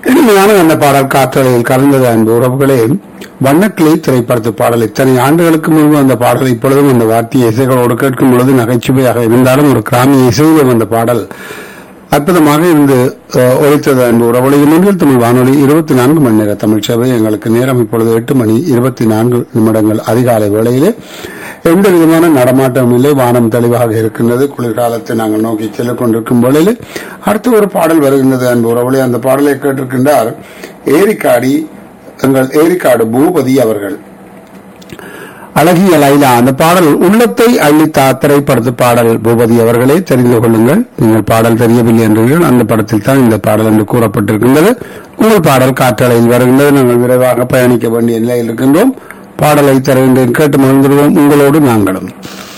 இனிமையான அந்த பாடல் காற்றலையில் கலந்தது அன்பு உறவுகளே வண்ணக்கிளை திரைப்படத்து பாடல் இத்தனை ஆண்டுகளுக்கு முன்பு அந்த பாடல் இப்பொழுதும் அந்த வாத்திய இசைகளோடு கேட்கும் பொழுது நகைச்சுவையாக இருந்தாலும் ஒரு கிராமிய இசையிலும் அந்த பாடல் அற்புதமாக இருந்து அஹ், ஒலித்தது அன்பு உறவுகளை மூன்றில் தமிழ் வானொலி இருபத்தி நான்கு மணி நேர தமிழ் சேவை எங்களுக்கு நேரம் இப்பொழுது எட்டு மணி இருபத்தி நான்கு நிமிடங்கள் அதிகாலை வேளையிலே எந்த விதமான நடமாட்டம் இல்லை வானம் தெளிவாக இருக்கின்றது குளிர்காலத்தை நாங்கள் நோக்கி செல்லிக் கொண்டிருக்கும் வேளையில் அடுத்து ஒரு பாடல் வருகின்றது அன்பு உறவுகளை அந்த பாடலை கேட்டிருக்கின்றார் ஏரிக்காடி எங்கள் ஏரிக்காடு பூபதி அவர்கள் அழகிய லைலா அந்த பாடல் உள்ளத்தை அள்ளித்தா திரைப்படத்து பாடல் பூபதி அவர்களே தெரிந்து கொள்ளுங்கள் நீங்கள் பாடல் தெரியவில்லை என்றீர்கள் அந்த படத்தில் தான் இந்த பாடல் என்று கூறப்பட்டிருக்கின்றது உங்கள் பாடல் காற்றலையில் வருகின்றது நாங்கள் விரைவாக பயணிக்க வேண்டிய நிலையில் இருக்கின்றோம் பாடலை தருகின்றேன் கேட்டு மகிழ்ந்துடுவோம் உங்களோடு நாங்களும்